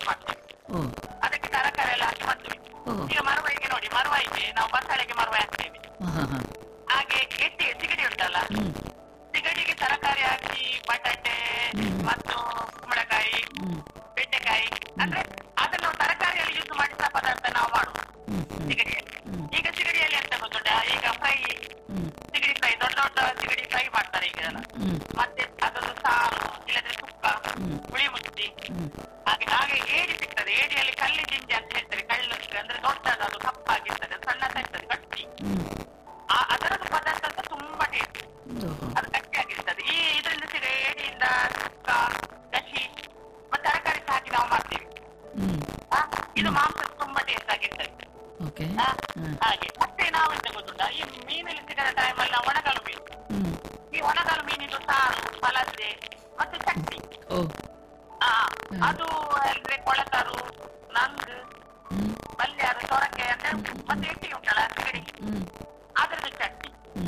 ಮಾಡ್ತೇವೆ ಓ ಅದಕ್ಕೆ ತರಕಾರಿ ಎಲ್ಲ ಹಾಕಿ ಮಾಡ್ತೇವೆ ಓ ಈಗ ಮರುವಾಯಿಗೆ ನೋಡಿ ಮರುವಾಯಿಗೆ ನಾವು ಬಸಳೆಗೆ ಮರುವಾಯಿ ಹಾಕ್ತೇವೆ ಹಾಂ ಹಾಂ ಹಾಗೆ ಗೆಡ್ಡೆ ಸಿಗಡಿ ಉಂಟಲ್ಲ ಹ್ಞೂ ಸಿಗಡಿಗೆ ತರಕಾರಿ ಹಾಕಿ ಬಟಾಟೆ ಮತ್ತು ಕುಂಬಳಕಾಯಿ ಹ್ಞೂ ಬೆಂಡೆಕಾಯಿ ಅಂದ್ರೆ ಅದನ್ನು ತರಕಾರಿಯಲ್ಲಿ ಯೂಸ್ ಮಾಡಿದ ಪದಾರ್ಥ ನಾವು ಮಾಡುದು ಹ್ಞೂ ಹ್ಞೂ ಸಿಗಡಿಯಲ್ಲಿ ಈಗ ಸಿಗಡಿಯಲ್ಲಿ ಎಂತ ಗೊತ್ತುಂಟ ಈಗ ಫ್ರೈ ಹ್ಞೂ ಸಿಗಡಿ ಫ್ರೈ ದೊಡ್ಡ ದೊಡ್ಡ ಸಿಗಡಿ ಫ್ರೈ ಮಾಡ್ತಾರೆ ಈಗ ಎಲ್ಲ ಹ್ಞೂ ಮತ್ತೆ ಅದನ್ನು ಸಾರು ಇಲ್ಲದ್ರೆ ಸುಕ್ಕ ಹ್ಮ್. ಹುಳಿ ಮುಚ್ಚಿ ಹ್ಞೂ ಹಾಗೆ ಹಾಗೆ ಏಡಿ ಸಿಗ್ತದೆ ಏಡಿಯಲ್ಲಿ ಕಳ್ಳಿ ಜಿಂಜಿ ಅಂತ ಹೇಳ್ತಾರೆ ಕಳ್ಳು ಅಂದ್ರೆ ದೊಡ್ಡದು ಅದು ಕಪ್ಪಾಗಿರ್ತದೆ ಸಣ್ಣದ ಇರ್ತದೆ ಗಟ್ಟಿ ಹ್ಞೂ ಆ- ಅದರದ್ದು ಪದಾರ್ಥ ಅಂತ ತುಂಬಾ ಟೇಸ್ಟ್ ಓಹೋ ಅದು ಗಟ್ಟಿಯಾಗಿರ್ತದೆ ಈ ಇದರಿಂದ ಸಿಗ ಏಡಿಯಿಂದ ಸುಕ್ಕ ಗಸಿ ಮತ್ತೆ ತರಕಾರಿ ಸಹ ಹಾಕಿ ನಾವು ಮಾಡ್ತೀವಿ ಹ್ಞೂ ಆ, ಇದು ಮಾಂಸ ತುಂಬಾ ಟೇಸ್ಟ್ ಆಗಿರ್ತದೆ ಓಕೆ ಆ, ಹಾಂ ಹಾಗೆ ಮತ್ತೆ ನಾವೆಂತ ಗೊತ್ತುಂಟ ಈ ಮೀನಲ್ಲಿ ಸಿಗದ ಟೈಮಲ್ಲಿ ನಾವು ಒಣಗಲು ಮೀನು ಹ್ಞೂ ಈ ಒಣಗಲು ಮೀನಿದು ಸಾರು ಪಲಸೆ ಮತ್ತೆ ಚಟ್ನಿ ಓ ಆ, ಅದು ಅಂದ್ರೆ ಕೊಳಸಾರು ನಂಗ್ ಹ್ಞೂ ಬಲ್ಯಾರು ಸೊರಕೆ ಅಂದ್ರೆ ಮತ್ತೆ ಎಟ್ಟಿಗೆ ಉಂಟಲ್ಲ ಸಿಗಡಿ ಹ್ಞೂ ಅದ್ರದ್ದು ಚಟ್ನಿ ಹ್ಞೂ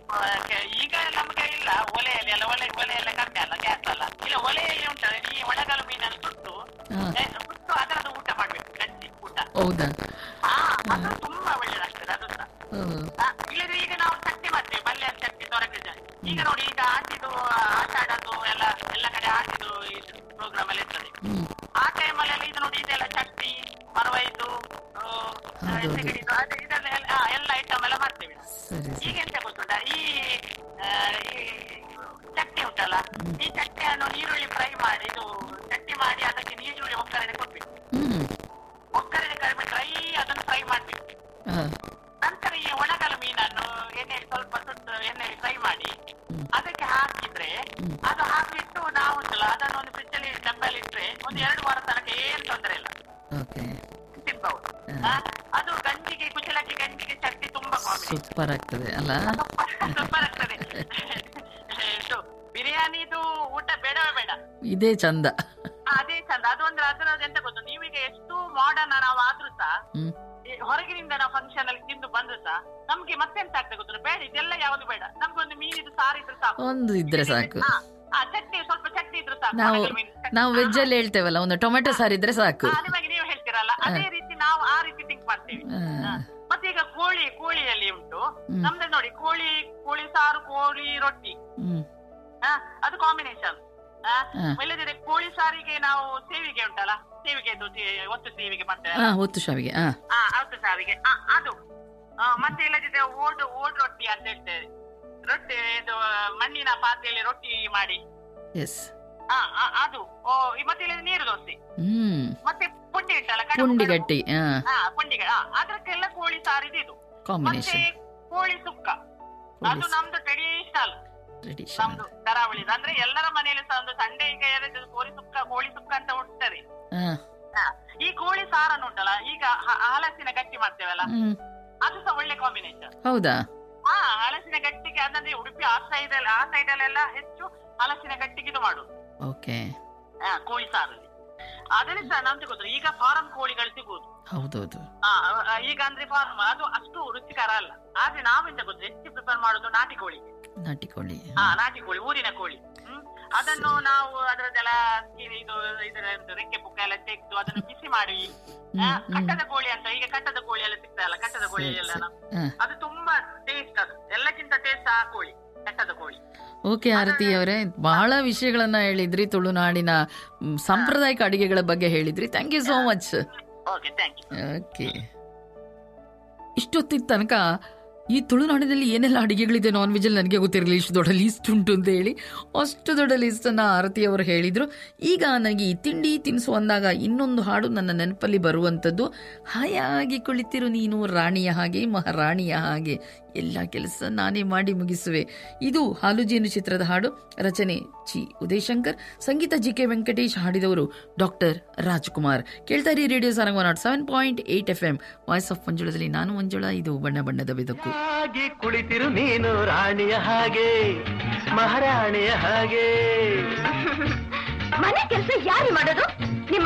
ಈಗ ನಮ್ಗೆ ಇಲ್ಲ ಒಲೆಯಲ್ಲಿ ಎಲ್ಲ ಒಲೆ ಒಲೆ ಎಲ್ಲ ಕಡಿಮೆ ಅಲ್ಲ ಗ್ಯಾಸ್ ಅಲ್ಲ ಇಲ್ಲ ಒಲೆಯಲ್ಲಿ ಉಂಟಲ್ಲ ಈ ಒಣಗಲು ಮೀನನ್ನು ಸುಟ್ಟು ಹಾಂ ಏ, ಸುಟ್ಟು ಅದರದ್ದು ಊಟ ಮಾಡ್ಬೇಕು ಗಟ್ಟಿ ಊಟ ಹೌದಾ ಆ, ಅದು ತುಂಬಾ ಒಳ್ಳೇದಾಗ್ತದೆ ಅದು ಸಹ ಓ ಆ, ಇಲ್ಲದ್ರೆ ಈಗ ನಾವು ಚಟ್ನಿ ಮಾಡ್ತೇವೆ ಬಲ್ಯ ಚಟ್ನಿ ಸೊರಕೆ ಚಟ್ನಿ ಈಗ ನೋಡಿ ಈಗ ಆಟಿದು ಆಟಾಡೋದು ಎಲ್ಲ ಎಲ್ಲ ಕಡೆ ಆಟಿದು ಪ್ರೋಗ್ರಾಮ್ ಎಲ್ಲ ಇರ್ತದೆ ಹ್ಞೂ ಆ ಟೈಮಲ್ಲಿ ಎಲ್ಲ ಇದು ನೋಡಿ ಇದೆಲ್ಲ ಚಟ್ನಿ ಮರವೈದು ಹೌದೌದು. ಸಿಗಡಿದು ಅದು ಇದೆಲ್ಲ ಎಲ್ಲ ಆ, ಎಲ್ಲ ಐಟಮ್ ಎಲ್ಲ ಮಾಡ್ತೇವೆ ನಾವು. ಸರಿ ಈಗ ಸರಿ ಎಂತ ಗೊತ್ತುಂಟ ಈ ಆ, ಈ ಚಟ್ನಿ ಉಂಟಲ್ಲ ಈ ಚಟ್ನಿಯನ್ನು ನೀರುಳ್ಳಿ ಫ್ರೈ ಮಾಡಿ ಇದು ಚಟ್ನಿ ಮಾಡಿ ಅದಕ್ಕೆ ನೀರುಳ್ಳಿ ಒಗ್ಗರಣೆ ಕೊಡ್ಬೇಕು ಹ್ಞೂ ಒಗ್ಗರಣೆ ಕಡಿಮೆ ಡ್ರೈ ಅದನ್ನು ಫ್ರೈ ಮಾಡ್ಬೇಕು ಹಾಂ ನಂತರ ಈ ಒಣಗಲ ಮೀನನ್ನು ಎಣ್ಣೆಯಲ್ಲಿ ಸ್ವಲ್ಪ ಸುಟ್ಟು ಎಣ್ಣೆಯಲ್ಲಿ ಫ್ರೈ ಮಾಡಿ ಹ್ಮ್. ಅದಕ್ಕೆ ಹಾಕಿದ್ರೆ ಅದು ಹಾಕಿಟ್ಟು ನಾವು ಉಂಟಲ್ಲ ಅದನ್ನು ಒಂದು ಫ್ರಿಜ್ ಅಲ್ಲಿ ಡಬ್ಬಲ್ಲಿ ಇಟ್ರೆ ಒಂದು ಎರಡು ವಾರ ತನಕ ಏನ್ ತೊಂದರೆ ಇಲ್ಲ ಓಕೆ ತಿನ್ಬಹುದು ಆ, ಅದು ಗಂಜಿಗೆ ಕುಚಲಕ್ಕಿ ಗಂಜಿಗೆ ಚಟ್ನಿ ತುಂಬಾ ಕಾಂಬಿನೇಷನ್ ಸೂಪರ್ ಆಗ್ತದೆ ಅಲ್ಲ ಸೂಪರ್ ಆಗ್ತದೆ ಇದು ಬಿರಿಯಾನಿದು ಊಟ ಬೇಡವೇ ಬೇಡ ಇದೇ ಚಂದ ಅದೇ ಚಂದ ಅದು ಅಂದ್ರೆ ಅದರದ್ದು ಎಂತ ಗೊತ್ತು ನೀವೀಗ ಎಷ್ಟು ಮಾಡರ್ನ್ ನಾವು ಆದ್ರೂ ಸಹ ಹ್ಮ್ ಈ ಹೊರಗಿನಿಂದ ನಾವು ಫಂಕ್ಷನ್ ಅಲ್ಲಿ ತಿಂದು ಬಂದ್ರು ಸಹ ನಮ್ಗೆ ಮತ್ತೆಂತ ಆಗ್ತದೆ ಗೊತ್ತಿಲ್ಲ ಬೇಡ ಇದೆಲ್ಲ ಯಾವ್ದು ಬೇಡ ನಮ್ಗೆ ಒಂದು ಮೀನಿದು ಸಾರು ಇದ್ರೆ ಸಾಕು ಒಂದು ಇದ್ರೆ ಸಾಕು ಹಾ, ಆ, ಚಟ್ನಿ ಸ್ವಲ್ಪ ಚಟ್ನಿ ಇದ್ರೆ ಸಾಕು ನಾವು ಒಣಗಲ್ ಮೀನು ಚಟ್ನಿ. ನಾವು ವೆಜ್ ಅಲ್ಲಿ ಹೇಳ್ತೇವಲ್ಲ ಒಂದು ಟೊಮೆಟೊ ಸಾರು ಇದ್ರೆ ಸಾಕು ಆ, ನಿಮಗೆ ನೀವು ಹೇಳ್ತೀರಲ್ಲ ಅದೇ ರೀತಿ ನಾವು ಆ ರೀತಿ ಥಿಂಕ್ ಮಾಡ್ತೇವೆ ಹಾ. ಹಾ. ಮತ್ತೆ ಈಗ ಕೋಳಿ ಕೋಳಿಯಲ್ಲಿ ಉಂಟು ಹ್ಮ್. ನಮ್ದು ನೋಡಿ ಕೋಳಿ ಕೋಳಿ ಸಾರು ಕೋಳಿ ರೊಟ್ಟಿ ಹ್ಮ್ ಹಾ, ಅದು ಕಾಂಬಿನೇಷನ್ ಹಾ. ಇಲ್ಲದಿದ್ರೆ ಕೋಳಿ ಸಾರಿಗೆ ನಾವು ಸೇವಿಗೆ ಉಂಟಲ್ಲ ಸೇವಿಗೆ ಒತ್ತು ಸೇವಿಗೆ ಮಾಡ್ತೇವೆ ಹಾ ಒತ್ತು ಶಾವಿಗೆ ಹಾ ಆ, ಹೌದು ಸಾವಿಗೆ ಆ, ಅದು ಆ, ಮತ್ತೆ ಇಲ್ಲದಿದ್ರೆ ಓಡ್ ಓಡ್ ರೊಟ್ಟಿ ಅಂತ ಹೇಳ್ತೇವೆ ರೊಟ್ಟಿ ಇದು ಮಣ್ಣಿನ ಪಾತ್ರೆಯಲ್ಲಿ ರೊಟ್ಟಿ ಮಾಡಿ ಎಸ್ ಆ, ಆ, ಅದು ಓ ಈ ಮತ್ತೆ ಇಲ್ಲದ್ರೆ ನೀರು ದೋಸೆ ಹ್ಮ್ ಮತ್ತೆ ಪುಂಡಿ ಉಂಟಲ್ಲ ಕಡುಬು, ಪುಂಡಿ ಕಡುಬು. ಗಟ್ಟಿ ಹಾ ಆ, ಪುಂಡಿಗೆ ಆ, ಅದಕ್ಕೆಲ್ಲ ಕೋಳಿ ಸಾರಿದು ಇದು ಮತ್ತೆ ಕಾಂಬಿನೇಷನ್ ಕೋಳಿ ಸುಕ್ಕ ಅದು ನಮ್ದು ಟ್ರೆಡಿಷನಲ್ ಟ್ರೆಡಿಷನ್ ನಮ್ದು ಕರಾವಳಿದು ಅಂದ್ರೆ ಎಲ್ಲರ ಮನೆಯಲ್ಲಿ ಸಹ ಒಂದು ಸಂಡೆ ಈಗ ಎರಡು ಕೋಳಿ ಸುಕ್ಕ ಕೋಳಿ ಸುಕ್ಕ ಅಂತ ಉಂಟದೆ ಹಾ ಆ, ಈ ಕೋಳಿ ಸಾರನ್ನು ಉಂಟಲ್ಲ ಈಗ ಹ- ಹಲಸಿನ ಗಟ್ಟಿ ಮಾಡ್ತೇವಲ್ಲ ಹ್ಮ್ ಅದು ಸಹ ಒಳ್ಳೆ ಕಾಂಬಿನೇಷನ್ ಹೌದಾ ಹಾ ಹಲಸಿನ ಗಟ್ಟಿಗೆ ಅದಂದ್ರೆ ಉಡುಪಿ ಆ ಸೈಡ್ ಅಲ್ಲಿ ಆ ಸೈಡ್ ಅಲ್ಲೆಲ್ಲ ಹೆಚ್ಚು ಹಲಸಿನ ಗಟ್ಟಿಗೆ ಇದು ಮಾಡುದು ಓಕೆ ಆ, ಕೋಳಿ ಸಾರಲ್ಲಿ ಅದರಲ್ಲಿ ಸಹ ನಮ್ಗೆ ಗೊತ್ತು ಈಗ ಫಾರಂ ಕೋಳಿಗಳು ಸಿಗುವುದು ಹೌದೌದು ಆ, ಆ, ಈಗ ಅಂದ್ರೆ ಫಾರ್ಮ್ ಅದು ಅಷ್ಟು ರುಚಿಕರ ಅಲ್ಲ ಆದ್ರೆ ನಾವೆಂತ ಗೊತ್ತು ಹೆಚ್ಚು ಪ್ರಿಫರ್ ಮಾಡುದು ನಾಟಿ ಕೋಳಿ ನಾಟಿ ಕೋಳಿ ಹಾ ನಾಟಿ ಕೋಳಿ ಊರಿನ ಕೋಳಿ ಹ್ಮ್ ಅದನ್ನು ನಾವು ಅದರದ್ದೆಲ್ಲ skin ಇದು ಇದರ ಒಂದು ರೆಕ್ಕೆ ಪುಕ್ಕ ಎಲ್ಲ ತೆಗೆದು ಅದನ್ನು ಬಿಸಿ ಮಾಡಿ ಆ, ಹ್ಮ್, ಹ್ಮ್. ಕಟ್ಟದ ಕೋಳಿ ಅಂತ ಈಗ ಕಟ್ಟದ ಕೋಳಿ ಎಲ್ಲ ಸಿಗ್ತದಲ್ಲ ಕಟ್ಟದ ಕೋಳಿ ಸರಿ, ಎಲ್ಲ ಸರಿ. ಹಾ. ಅದು ತುಂಬಾ ಟೇಸ್ಟ್ ಅದು ಎಲ್ಲಕ್ಕಿಂತ ಟೇಸ್ಟ್ ಆ ಕೋಳಿ ಕಟ್ಟದ ಕೋಳಿ ಓಕೆ ಆರತಿ ಅವರೇ ಬಹಳ ವಿಷಯಗಳನ್ನ ಹೇಳಿದ್ರಿ ತುಳುನಾಡಿನ ಮ್, ಸಾಂಪ್ರದಾಯಿಕ ಅಡಿಗೆಗಳ ಬಗ್ಗೆ ಹೇಳಿದ್ರಿ thank you so much okay thank you okay ಇಷ್ಟೊತ್ತಿನ ತನಕ ಈ ತುಳುನಾಡಿನಲ್ಲಿ ಏನೆಲ್ಲ ಅಡಿಗೆಗಳಿದೆ ನಾನ್ ವೆಜಲ್ಲಿ ನನಗೆ ಗೊತ್ತಿರಲಿಲ್ಲ ಇಷ್ಟು ದೊಡ್ಡ ಲಿಸ್ಟ್ ಉಂಟು ಅಂತ ಹೇಳಿ ಅಷ್ಟು ದೊಡ್ಡ ಲಿಸ್ಟನ್ನು ಆರತಿ ಅವರು ಹೇಳಿದರು ಈಗ ನನಗೆ ಈ ತಿಂಡಿ ತಿನಿಸು ಅಂದಾಗ ಇನ್ನೊಂದು ಹಾಡು ನನ್ನ ನೆನಪಲ್ಲಿ ಬರುವಂಥದ್ದು ಹಾಯಾಗಿ ಕುಳಿತಿರು ನೀನು ರಾಣಿಯ ಹಾಗೆ ಮಹಾರಾಣಿಯ ಹಾಗೆ ಎಲ್ಲ ಕೆಲಸ ನಾನೇ ಮಾಡಿ ಮುಗಿಸುವೆ ಇದು ಹಾಲುಜೇನು ಚಿತ್ರದ ಹಾಡು ರಚನೆ ಚಿ ಉದಯಶಂಕರ್ ಸಂಗೀತ ಜಿ ಕೆ ವೆಂಕಟೇಶ್ ಹಾಡಿದವರು ಡಾಕ್ಟರ್ ರಾಜ್ಕುಮಾರ್ ಕೇಳ್ತಾ ಇರಿ radio Sarang nought seven point eight F M voice of ಮಂಜುಳದಲ್ಲಿ ನಾನು ಮಂಜುಳ ಇದು ಬಣ್ಣ ಬಣ್ಣದ ಬೆದಕು ಹಾಗೆ ಕುಳಿತಿರು ನೀನು ರಾಣಿಯ ಹಾಗೆ ಮಹಾರಾಣಿಯ ಹಾಗೆ ಮನೆ ಕೆಲಸ ಯಾರು ಮಾಡೋದು